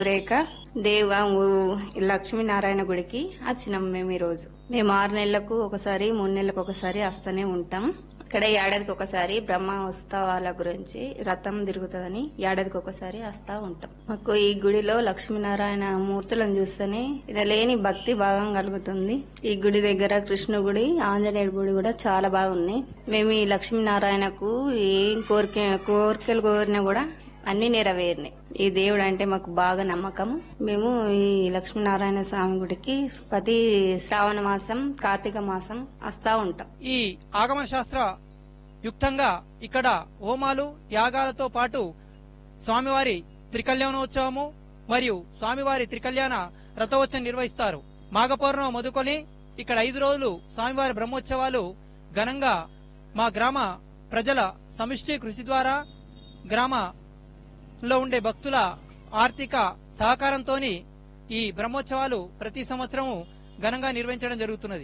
రేఖ దేవ ఊ- లక్ష్మీనారాయణ గుడికి వచ్చినాం మేము ఈరోజు మేము ఆరు నెలలకు ఒకసారి మూడు నెలలకు ఒకసారి వస్తూనే ఉంటాం ఇక్కడ ఏడాదికి ఒకసారి బ్రహ్మ ఉత్సవాల గురించి రథం తిరుగుతుందని ఏడాదికి ఒకసారి వస్తా ఉంటాం మాకు ఈ గుడిలో లక్ష్మీనారాయణ మూర్తులను చూస్తేనే ఇక్కడ లేని భక్తి భాగం కలుగుతుంది ఈ గుడి దగ్గర కృష్ణ గుడి ఆంజనేయుడి గుడి కూడా చాలా బాగున్నాయి మేము ఈ లక్ష్మీనారాయణకు ఏం కోరిక కోరికలు కోరినా కూడా అన్ని నెరవేరినాయి ఈ దేవుడు అంటే మాకు బాగా నమ్మకం మేము ఈ లక్ష్మీనారాయణ స్వామి గుడికి ప్రతి శ్రావణ మాసం కార్తీక మాసం వస్తా ఉంటాం ఈ ఆగమ శాస్త్ర యుక్తంగా ఇక్కడ హోమాలు యాగాలతో పాటు స్వామివారి త్రికల్యాణోత్సవము మరియు స్వామివారి త్రికల్యాణ రథోత్సవం నిర్వహిస్తారు మాఘపౌర్ణం మొదలుకొని ఇక్కడ ఐదు రోజులు స్వామివారి బ్రహ్మోత్సవాలు ఘనంగా మా గ్రామ ప్రజల సమిష్టి కృషి ద్వారా గ్రామంలో ఉండే భక్తుల ఆర్థిక సహకారంతో ఈ బ్రహ్మోత్సవాలు ప్రతి సంవత్సరము ఘనంగా నిర్వహించడం జరుగుతున్నది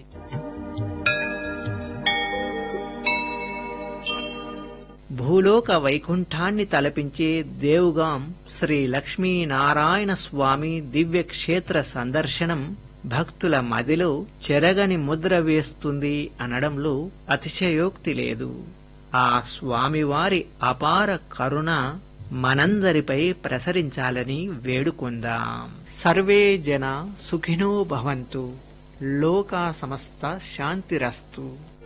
భూలోక వైకుంఠాన్ని తలపించే దేవుగాం శ్రీ లక్ష్మీనారాయణ స్వామి దివ్య క్షేత్ర సందర్శనం భక్తుల మదిలో చెరగని ముద్ర వేస్తుంది అనడంలో అతిశయోక్తి లేదు ఆ స్వామివారి అపార కరుణ మనందరిపై ప్రసరించాలని వేడుకుందాం సర్వే జన సుఖినో భవంతు లోకా సమస్త శాంతిరస్తు